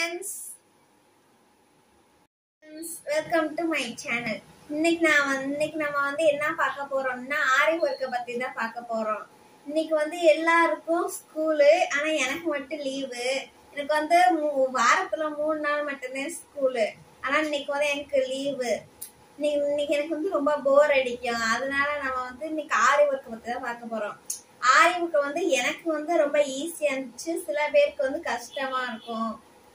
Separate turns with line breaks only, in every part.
friends welcome to my channel இன்னைக்கு நான் வந்து இன்னைக்கு நம்ம வந்து என்ன பார்க்க போறோம்னா ஆரி ஒர்க்கை பத்தி தான் பார்க்க போறோம் இன்னைக்கு வந்து எல்லாருக்கும் ஸ்கூலு ஆனா எனக்கு மட்டும் லீவு எனக்கு வந்து மூ- வாரத்துல மூணு நாள் மட்டும்தான் ஸ்கூலு ஆனா இன்னைக்கு வந்து எனக்கு லீவு இன்னைக்கு இன்னைக்கு எனக்கு வந்து ரொம்ப போர் அடிக்கும் அதனால நம்ம வந்து இன்னைக்கு ஆரி ஒர்க்கை பத்தி தான் பார்க்க போறோம் ஆரி ஒர்க்கை வந்து எனக்கு வந்து ரொம்ப ஈஸியா இருந்துச்சு சில பேருக்கு வந்து கஷ்டமா இருக்கும்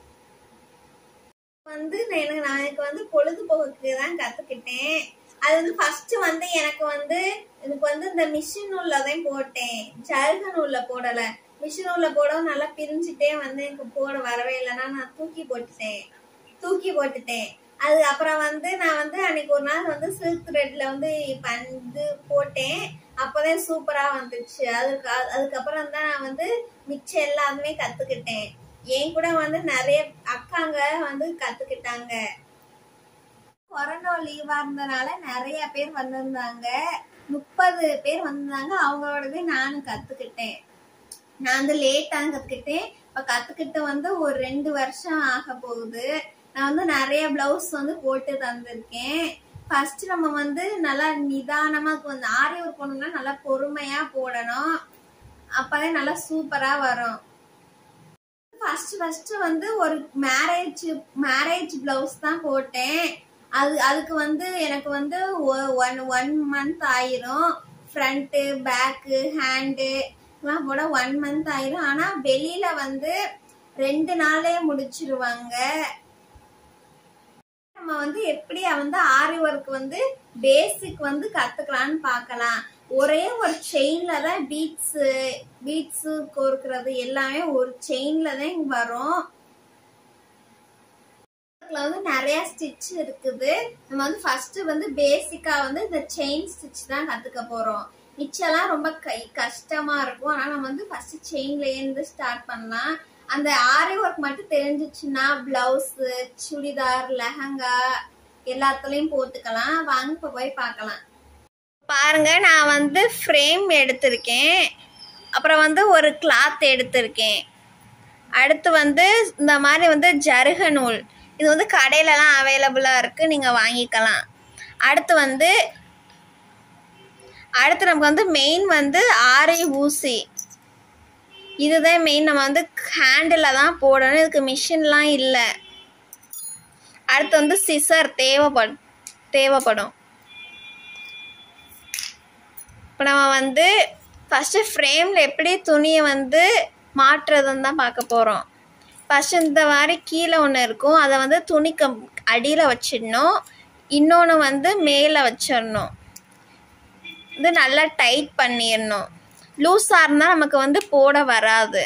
வந்து நான் எனக்கு நான் எனக்கு வந்து பொழுதுபோக்குக்கு தான் கத்துக்கிட்டேன் அது வந்து ஃபர்ஸ்ட் வந்து எனக்கு வந்து எனக்கு வந்து இந்த மிஷின் நூல்ல தான் போட்டேன் ஜருக நூல்ல போடல மிஷின் நூல்ல போடவும் நல்லா பிரிஞ்சுட்டே வந்து எனக்கு போட வரவே இல்லைன்னா நான் தூக்கி போட்டுட்டேன் தூக்கி போட்டுட்டேன் அது அப்புறம் வந்து நான் வந்து அன்னைக்கு ஒரு நாள் வந்து சில்க் த்ரெட்ல வந்து வந்து போட்டேன் அப்பதான் சூப்பரா வந்துச்சு அதுக்கு அதுக்கப்புறம் தான் நான் வந்து மிச்சம் எல்லாமே கத்துக்கிட்டேன் என் கூட வந்து நிறைய அக்காங்க வந்து கத்துக்கிட்டாங்க கொரோனா லீவா இருந்தனால நிறைய பேர் வந்திருந்தாங்க முப்பது பேர் வந்திருந்தாங்க அவங்களோடவே நானும் கத்துக்கிட்டேன் நான் வந்து லேட்டா கத்துக்கிட்டேன் இப்ப கத்துக்கிட்டு வந்து ஒரு ரெண்டு வருஷம் ஆக போகுது நான் வந்து நிறைய பிளவுஸ் வந்து போட்டு தந்திருக்கேன் ஃபர்ஸ்ட் நம்ம வந்து நல்லா நிதானமா வந்து ஆரி ஒர்க் பண்ணணும்னா நல்லா பொறுமையா போடணும் அப்பதான் நல்லா சூப்பரா வரும் ஃபர்ஸ்ட் ஃபர்ஸ்ட் வந்து ஒரு மேரேஜ் மேரேஜ் பிளவுஸ் தான் போட்டேன் அது அதுக்கு வந்து எனக்கு வந்து ஒன் ஒன் மந்த் ஆயிரும் ஃப்ரண்ட்டு பேக்கு ஹேண்டு எல்லாம் போட ஒன் மந்த் ஆயிரும் ஆனா வெளியில வந்து ரெண்டு நாளே முடிச்சிருவாங்க நம்ம வந்து எப்படி வந்து ஆரி ஒர்க் வந்து பேசிக் வந்து கத்துக்கலாம்னு பார்க்கலாம் ஒரே ஒரு செயின்ல தான் பீட்ஸ் பீட்ஸ் கோர்க்கிறது எல்லாமே ஒரு செயின்ல தான் இங்க வரும் இதுல வந்து நிறைய ஸ்டிச் இருக்குது நம்ம வந்து ஃபர்ஸ்ட் வந்து பேசிக்கா வந்து இந்த செயின் ஸ்டிச் தான் கத்துக்க போறோம் மிச்சம்லாம் ரொம்ப கை கஷ்டமா இருக்கும் ஆனா நம்ம வந்து ஃபர்ஸ்ட் செயின்ல இருந்து ஸ்டார்ட் பண்ணலாம் அந்த ஆரி ஒர்க் மட்டும் தெரிஞ்சிச்சுன்னா பிளவுஸ் சுடிதார் லெஹங்கா எல்லாத்துலயும் போட்டுக்கலாம் வாங்க இப்ப போய் பார்க்கலாம் பாருங்க நான் வந்து ஃப்ரேம் எடுத்திருக்கேன் அப்புறம் வந்து ஒரு கிளாத் எடுத்திருக்கேன் அடுத்து வந்து இந்த மாதிரி வந்து ஜருக நூல் இது வந்து கடையிலலாம் அவைலபிளாக இருக்குது நீங்கள் வாங்கிக்கலாம் அடுத்து வந்து அடுத்து நமக்கு வந்து மெயின் வந்து ஆரை ஊசி இதுதான் மெயின் நம்ம வந்து ஹேண்டில் தான் போடணும் இதுக்கு மிஷின்லாம் இல்லை அடுத்து வந்து சிசர் தேவைப்படும் தேவைப்படும் இப்போ நம்ம வந்து ஃபஸ்ட்டு ஃப்ரேமில் எப்படி துணியை வந்து மாற்றுறதுன்னு தான் பார்க்க போகிறோம் ஃபஸ்ட்டு இந்த மாதிரி கீழே ஒன்று இருக்கும் அதை வந்து துணிக்கு அடியில் வச்சிடணும் இன்னொன்று வந்து மேலே வச்சிடணும் இது நல்லா டைட் பண்ணிடணும் லூஸாக இருந்தால் நமக்கு வந்து போட வராது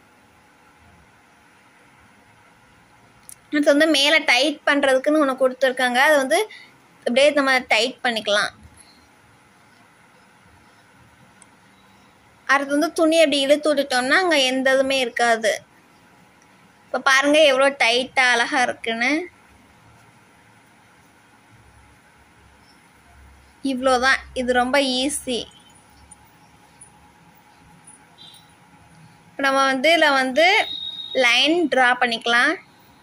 அடுத்து வந்து மேலே டைட் பண்ணுறதுக்குன்னு ஒன்று கொடுத்துருக்காங்க அது வந்து அப்படியே நம்ம டைட் பண்ணிக்கலாம் அடுத்து வந்து துணி அப்படி இழுத்து விட்டுட்டோம்னா அங்கே எந்த இதுவுமே இருக்காது இப்போ பாருங்க எவ்வளோ டைட்டாக அழகாக இருக்குன்னு இவ்வளோதான் இது ரொம்ப ஈஸி இப்போ நம்ம வந்து இதில் வந்து லைன் ட்ரா பண்ணிக்கலாம்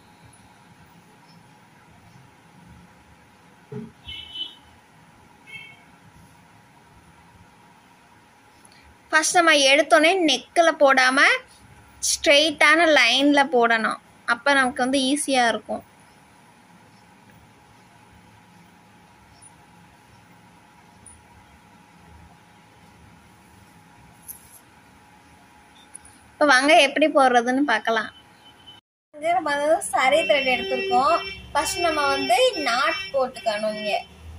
ஃபர்ஸ்ட் நம்ம எடுத்தோடனே நெக்கில் போடாமல் ஸ்ட்ரெயிட்டான லைனில் போடணும் அப்போ நமக்கு வந்து ஈஸியாக இருக்கும் இப்போ வாங்க எப்படி போடுறதுன்னு பார்க்கலாம் வந்து நம்ம வந்து சரி த்ரெட் எடுத்திருக்கோம் ஃபர்ஸ்ட் நம்ம வந்து நாட் போட்டுக்கணும் இங்கே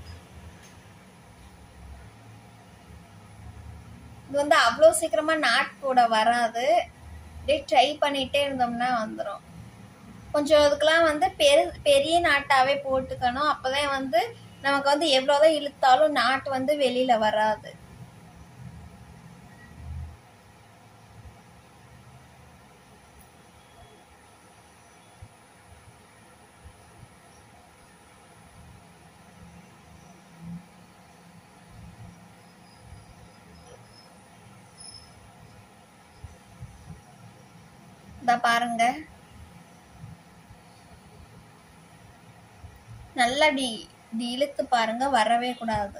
இது வந்து அவ்வளோ சீக்கிரமா நாட் போட வராது அப்படியே ட்ரை பண்ணிட்டே இருந்தோம்னா வந்துடும் கொஞ்சம் அதுக்கெல்லாம் வந்து பெரு பெரிய நாட்டாவே போட்டுக்கணும் அப்போதான் வந்து நமக்கு வந்து எவ்வளோதான் இழுத்தாலும் நாட்டு வந்து வெளியில வராது இத பாருங்க நல்லா இப்படி இப்படி இழுத்து பாருங்க வரவே கூடாது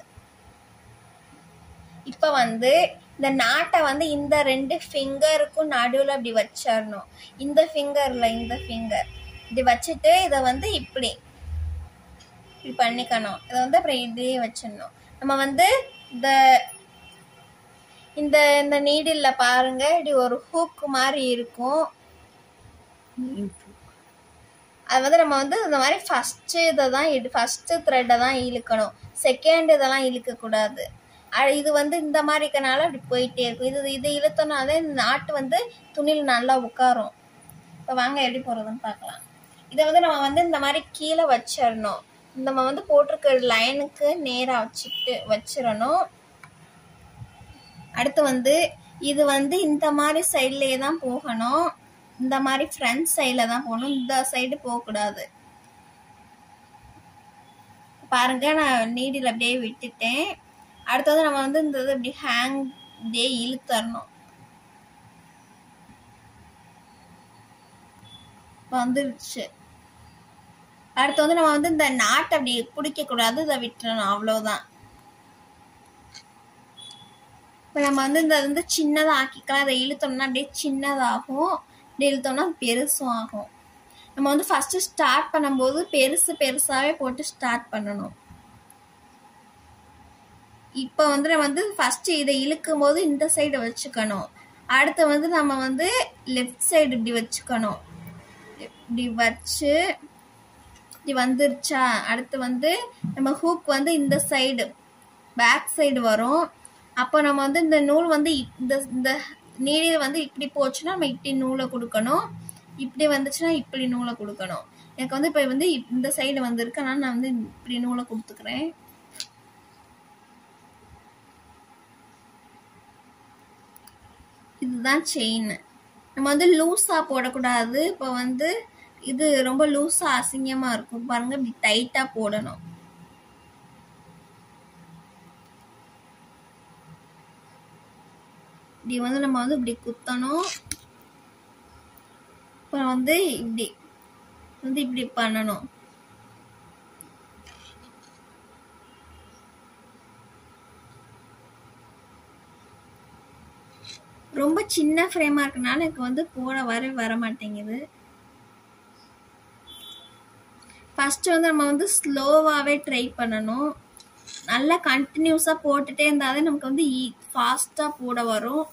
இப்ப வந்து இந்த நாட்டை வந்து இந்த ரெண்டு ஃபிங்கருக்கும் நடுவில் இப்படி வச்சிடணும் இந்த ஃபிங்கர்ல இந்த ஃபிங்கர் இப்படி வச்சுட்டு இதை வந்து இப்படி இப்படி பண்ணிக்கணும் இதை வந்து அப்புறம் இப்படியே வச்சிடணும் நம்ம வந்து இந்த இந்த இந்த நீடில்ல பாருங்க இப்படி ஒரு ஹூக் மாதிரி இருக்கும் அது வந்து நம்ம வந்து இந்த மாதிரி ஃபர்ஸ்ட் இதை தான் ஃபர்ஸ்ட் த்ரெட்டை தான் இழுக்கணும் செகண்ட் இதெல்லாம் இழுக்கக்கூடாது அ- இது வந்து இந்த மாதிரி இருக்கனால அப்படி போயிட்டே இருக்கும் இது இது இழுத்தோம்னாலே இந்த நாட்டு வந்து துணியில் நல்லா உட்காரும் இப்போ வாங்க எப்படி போடுறதுன்னு பார்க்கலாம் இதை வந்து நம்ம வந்து இந்த மாதிரி கீழே வச்சிடணும் நம்ம வந்து போட்டிருக்க லைனுக்கு நேராக வச்சுட்டு வச்சிடணும் அடுத்து வந்து இது வந்து இந்த மாதிரி சைட்லேயே தான் போகணும் இந்த மாதிரி ஃப்ரண்ட் சைடில் தான் போகணும் இந்த சைடு போகக்கூடாது பாருங்க நான் நீடில் அப்படியே விட்டுட்டேன் அடுத்து வந்து நம்ம வந்து இந்த இது இப்படி ஹேங் இப்படியே இழுத்தரணும் வந்துருச்சு அடுத்து வந்து நம்ம வந்து இந்த நாட்டை அப்படி பிடிக்க கூடாது இதை விட்டுறணும் அவ்வளவுதான் இப்போ நம்ம வந்து இந்த வந்து சின்னதாக ஆக்கிக்கலாம் அதை இழுத்தோம்னா அப்படியே சின்னதாகும் இப்படி இழுத்தோம்னா பெருசும் ஆகும் நம்ம வந்து ஃபர்ஸ்ட் ஸ்டார்ட் பண்ணும்போது பெருசு பெருசாவே போட்டு ஸ்டார்ட் பண்ணணும் இப்போ வந்து நம்ம வந்து ஃபர்ஸ்ட் இதை இழுக்கும் போது இந்த சைடு வச்சுக்கணும் அடுத்து வந்து நம்ம வந்து லெஃப்ட் சைடு இப்படி வச்சுக்கணும் இப்படி வச்சு இப்படி வந்துருச்சா அடுத்து வந்து நம்ம ஹூக் வந்து இந்த சைடு பேக் சைடு வரும் அப்போ நம்ம வந்து இந்த நூல் வந்து இப்- இந்த இந்த நீடில் வந்து இப்படி போச்சுன்னா நம்ம இப்படி நூலை கொடுக்கணும் இப்படி வந்துச்சுன்னா இப்படி நூலை கொடுக்கணும் எனக்கு வந்து இப்போ வந்து இப்- இந்த சைடு வந்திருக்கு அதனால நான் வந்து இப்படி நூலை கொடுத்துக்கிறேன் இதுதான் செயின் நம்ம வந்து லூஸா போடக்கூடாது இப்போ வந்து இது ரொம்ப லூஸா அசிங்கமா இருக்கும் பாருங்க இப்படி டைட்டா போடணும் இப்படி வந்து நம்ம வந்து இப்படி குத்தணும் அப்புறம் வந்து இப்படி வந்து இப்படி பண்ணணும் ரொம்ப சின்ன ஃப்ரேமா இருக்கனால எனக்கு வந்து போட வர வர மாட்டேங்குது ஃபர்ஸ்ட் வந்து நம்ம வந்து ஸ்லோவாகவே ட்ரை பண்ணணும் நல்லா கண்டினியூஸாக போட்டுட்டே இருந்தாலே நமக்கு வந்து ஃபாஸ்ட்டாக போட வரும்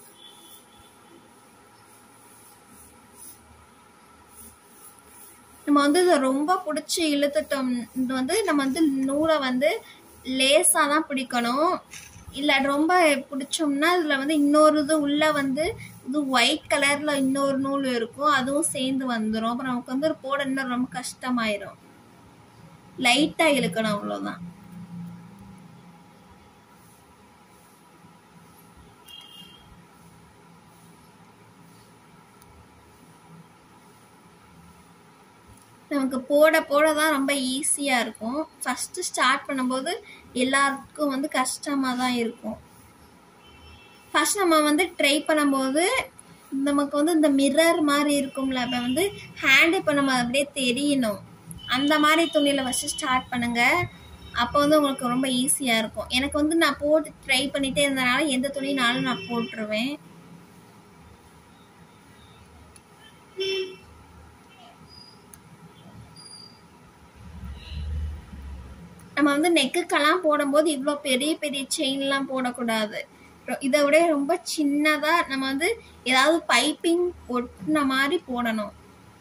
நம்ம வந்து இதை ரொம்ப பிடிச்சி இழுத்துட்டோம் இது வந்து நம்ம வந்து நூலை வந்து லேசாக தான் பிடிக்கணும் இல்லை ரொம்ப பிடிச்சோம்னா இதில் வந்து இன்னொரு இது உள்ளே வந்து இது ஒயிட் கலரில் இன்னொரு நூல் இருக்கும் அதுவும் சேர்ந்து வந்துடும் அப்புறம் நமக்கு வந்து போட இன்னும் ரொம்ப கஷ்டமாயிரும் லைட்டாக இழுக்கணும் அவ்வளோதான் நமக்கு போட போட தான் ரொம்ப ஈஸியாக இருக்கும் ஃபஸ்ட்டு ஸ்டார்ட் பண்ணும்போது எல்லாருக்கும் வந்து கஷ்டமாக தான் இருக்கும் ஃபர்ஸ்ட் நம்ம வந்து ட்ரை பண்ணும்போது நமக்கு வந்து இந்த மிரர் மாதிரி இருக்கும்ல இப்போ வந்து ஹேண்ட் இப்போ நம்ம அப்படியே தெரியணும் அந்த மாதிரி துணியில் ஃபஸ்ட்டு ஸ்டார்ட் பண்ணுங்க அப்போ வந்து உங்களுக்கு ரொம்ப ஈஸியாக இருக்கும் எனக்கு வந்து நான் போட்டு ட்ரை பண்ணிட்டே இருந்தனால எந்த துணினாலும் நான் போட்டுருவேன் நம்ம வந்து நெக்குக்கெல்லாம் போடும்போது இவ்வளோ பெரிய பெரிய செயின்லாம் போடக்கூடாது ரொ- இதை விட ரொம்ப சின்னதாக நம்ம வந்து ஏதாவது பைப்பிங் ஒட்டின மாதிரி போடணும்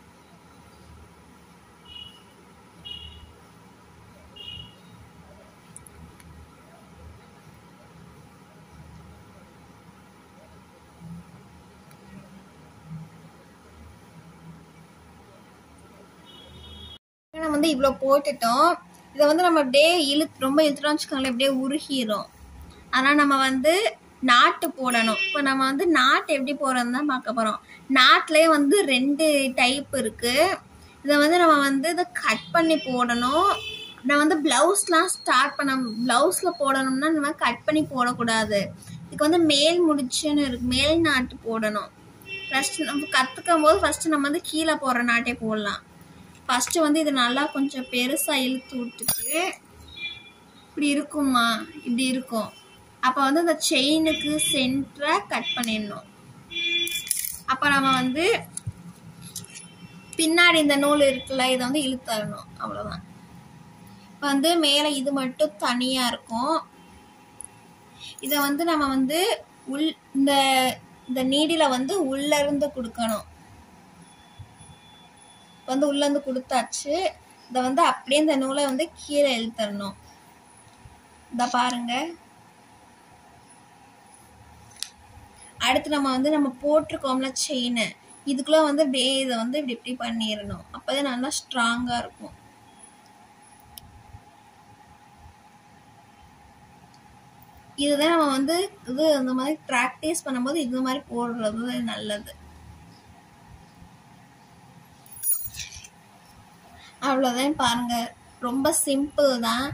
நம்ம வந்து இவ்வளோ போட்டுட்டோம் இதை வந்து நம்ம அப்படியே இழுத்து ரொம்ப இழுத்துட்டோம் வச்சுக்கோங்களேன் அப்படியே உருகிரும் ஆனால் நம்ம வந்து நாட்டு போடணும் இப்போ நம்ம வந்து நாட்டு எப்படி போடுறதுன்னு தான் பார்க்க போகிறோம் நாட்டிலே வந்து ரெண்டு டைப் இருக்கு இதை வந்து நம்ம வந்து இதை கட் பண்ணி போடணும் நான் வந்து ப்ளவுஸ்லாம் ஸ்டார்ட் பண்ண ப்ளவுஸில் போடணும்னா நம்ம கட் பண்ணி போடக்கூடாது இதுக்கு வந்து மேல் முடிச்சுன்னு இருக்கு மேல் நாட்டு போடணும் ஃபர்ஸ்ட் நம்ம கற்றுக்கும் போது ஃபர்ஸ்ட் நம்ம வந்து கீழே போடுற நாட்டே போடலாம் ஃபஸ்ட்டு வந்து இது நல்லா கொஞ்சம் பெருசாக இழுத்து விட்டுட்டு இப்படி இருக்குமா இப்படி இருக்கும் அப்போ வந்து இந்த செயினுக்கு சென்டராக கட் பண்ணிடணும் அப்போ நம்ம வந்து பின்னாடி இந்த நூல் இருக்குல்ல இதை வந்து இழுத்தரணும் அவ்வளோதான் இப்போ வந்து மேலே இது மட்டும் தனியாக இருக்கும் இதை வந்து நம்ம வந்து உள் இந்த இந்த நீடியில் வந்து உள்ள இருந்து கொடுக்கணும் வந்து உள்ள இருந்து கொடுத்தாச்சு இதை வந்து அப்படியே இந்த நூலை வந்து கீழே இழுத்தரணும் இந்த பாருங்க அடுத்து நம்ம வந்து நம்ம போட்டிருக்கோம்ல செயின் இதுக்குள்ள வந்து அப்படியே இதை வந்து இப்படி இப்படி பண்ணிடணும் அப்போதான் நல்லா ஸ்ட்ராங்காக இருக்கும் இதுதான் நம்ம வந்து இது இந்த மாதிரி ப்ராக்டிஸ் பண்ணும்போது இது மாதிரி போடுறது நல்லது அவ்வளோதான் பாருங்க ரொம்ப சிம்பிள் தான்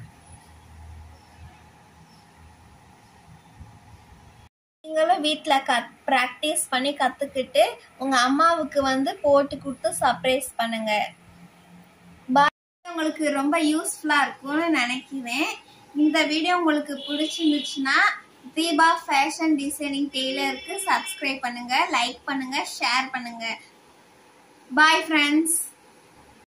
நீங்களும் வீட்டில் கத் ப்ராக்டிஸ் பண்ணி கற்றுக்கிட்டு உங்கள் அம்மாவுக்கு வந்து போட்டு கொடுத்து சர்ப்ரைஸ் பண்ணுங்க பாய் உங்களுக்கு ரொம்ப யூஸ்ஃபுல்லாக இருக்கும்னு நினைக்கிறேன் இந்த வீடியோ உங்களுக்கு பிடிச்சிருந்துச்சுன்னா தீபா ஃபேஷன் டிசைனிங் டெய்லருக்கு சப்ஸ்கிரைப் பண்ணுங்க லைக் பண்ணுங்க ஷேர் பண்ணுங்க பாய் ஃப்ரெண்ட்ஸ்